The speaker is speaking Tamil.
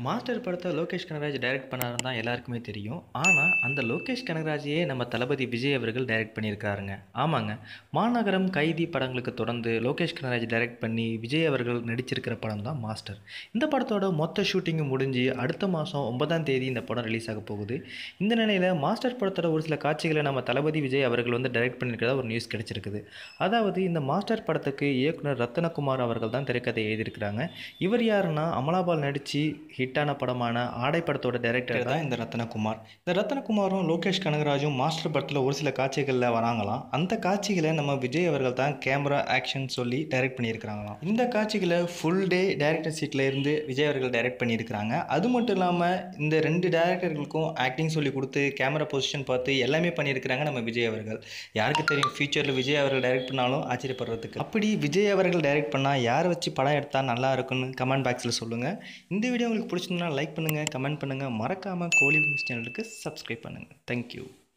மாஸ்டர் படத்தை லோகேஷ் கனகராஜ் டைரக்ட் பண்ணாருன்னு தான் எல்லாருக்குமே தெரியும் ஆனால் அந்த லோகேஷ் கனகராஜையே நம்ம தளபதி விஜய் அவர்கள் டைரக்ட் பண்ணியிருக்காருங்க ஆமாங்க மாநகரம் கைதி படங்களுக்கு தொடர்ந்து லோகேஷ் கனகராஜ் டைரக்ட் பண்ணி விஜய் அவர்கள் நடிச்சிருக்கிற படம் தான் மாஸ்டர் இந்த படத்தோட மொத்த ஷூட்டிங்கும் முடிஞ்சு அடுத்த மாதம் ஒன்பதாம் தேதி இந்த படம் ரிலீஸ் ஆக போகுது இந்த நிலையில் மாஸ்டர் படத்தோட ஒரு சில காட்சிகளை நம்ம தளபதி விஜய் அவர்கள் வந்து டைரக்ட் பண்ணியிருக்கிறதா ஒரு நியூஸ் கிடைச்சிருக்குது அதாவது இந்த மாஸ்டர் படத்துக்கு இயக்குனர் ரத்தனகுமார் அவர்கள் தான் திரைக்கதை எழுதியிருக்கிறாங்க இவர் யாருன்னா அமலாபால் நடித்து ஹிட்டான படமான ஆடை படத்தோட டைரக்டர் தான் இந்த ரத்னகுமார் இந்த ரத்னகுமாரும் லோகேஷ் கனகராஜும் மாஸ்டர் படத்தில் ஒரு சில காட்சிகளில் வராங்களாம் அந்த காட்சிகளை நம்ம விஜய் அவர்கள் தான் கேமரா ஆக்ஷன் சொல்லி டைரக்ட் பண்ணியிருக்கிறாங்களாம் இந்த காட்சிகளை ஃபுல் டே டேரக்டர் சீட்டில் இருந்து விஜய் அவர்கள் டைரக்ட் பண்ணியிருக்கிறாங்க அது மட்டும் இல்லாமல் இந்த ரெண்டு டேரக்டர்களுக்கும் ஆக்டிங் சொல்லி கொடுத்து கேமரா பொசிஷன் பார்த்து எல்லாமே பண்ணியிருக்கிறாங்க நம்ம விஜய் அவர்கள் யாருக்கு தெரியும் ஃபியூச்சரில் விஜய் அவர்கள் டைரக்ட் பண்ணாலும் ஆச்சரியப்படுறதுக்கு அப்படி விஜய் அவர்கள் டைரக்ட் பண்ணால் யாரை வச்சு படம் எடுத்தால் நல்லா இருக்குன்னு கமெண்ட் பாக்ஸில் சொல்லுங்கள் இந்த வீடியோ உங்களுக்கு பிடிச்சிருந்தா லைக் பண்ணுங்கள் கமெண்ட் பண்ணுங்கள் மறக்காமல் கோலி நியூஸ் சேனலுக்கு சப்ஸ்கிரைப் பண்ணுங்கள் தேங்க்யூ